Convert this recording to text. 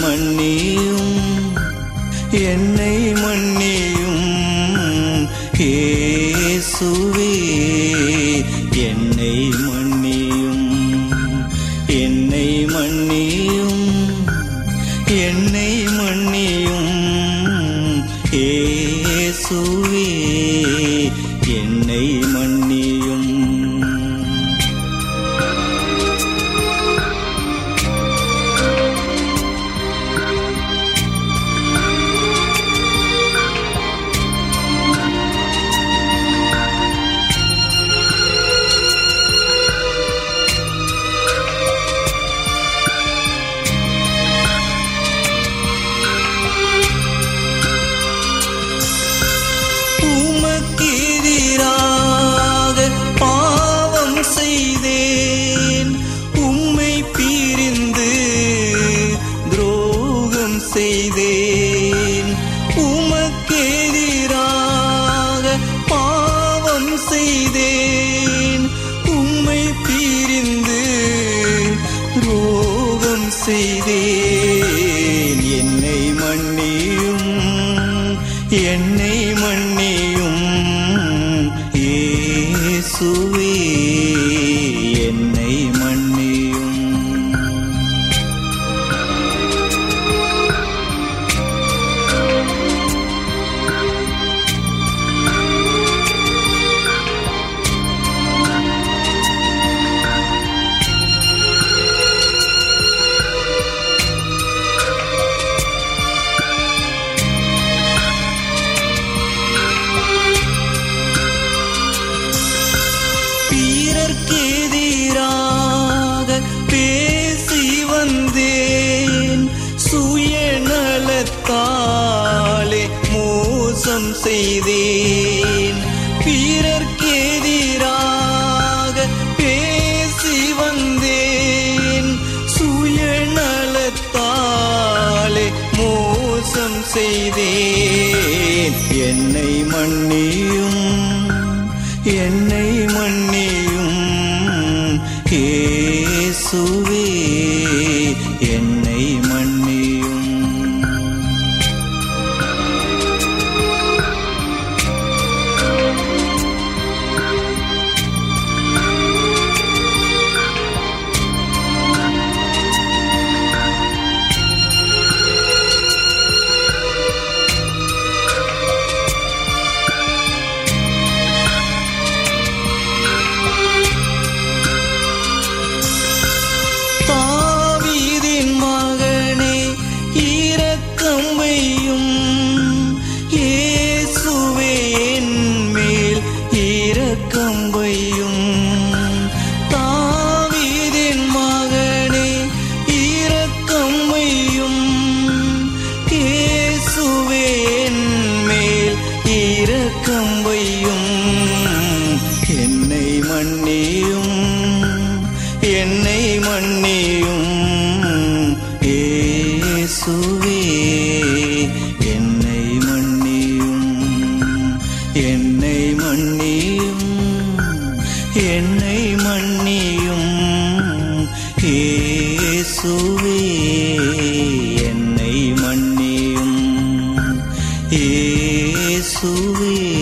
மன்னியும் என்னை மன்னியும் இயேசுவே என்னை மன்னியும் என்னை மன்னியும் என்னை மன்னியும் இயேசுவே என்னை மன்னியும் உமக்கெதிராக பாவம் செய்தேன் உம்மை பிரிந்து துரோகம் செய்தேன் உமக்கெதிராக பாவம் செய்தேன் உம்மை பிரிந்து துரோகம் செய்தேன் என்னை மன்னியும் என்னை மன்னியும் இயேசுவே என்னை மன்னியும் பிறர்க்கெதிராக பேசி வந்தேன் சுயநலத்தாலே மோசம் செய்தேன் பிறர்க்கெதிராக பேசி வந்தேன் சுயநலத்தாலே மோசம் செய்தேன் என்னை மன்னியும் என்னை மன்னியும் இயேசுவே என்னை மன்னியும் தாவீதின் மகனே இரக்கம் வையும் இயேசுவே என் மேல் இரக்கம் வையும் தாவீதின் மகனே இரக்கம் வையும் இயேசுவே என் மேல் இரக்கம் வையும் என்னை மன்னியும் என்னை மன்னியும் இயேசுவே என்னை மன்னியும் என்னை மன்னியும் என்னை மன்னியும் இயேசுவே என்னை மன்னியும் இயேசுவே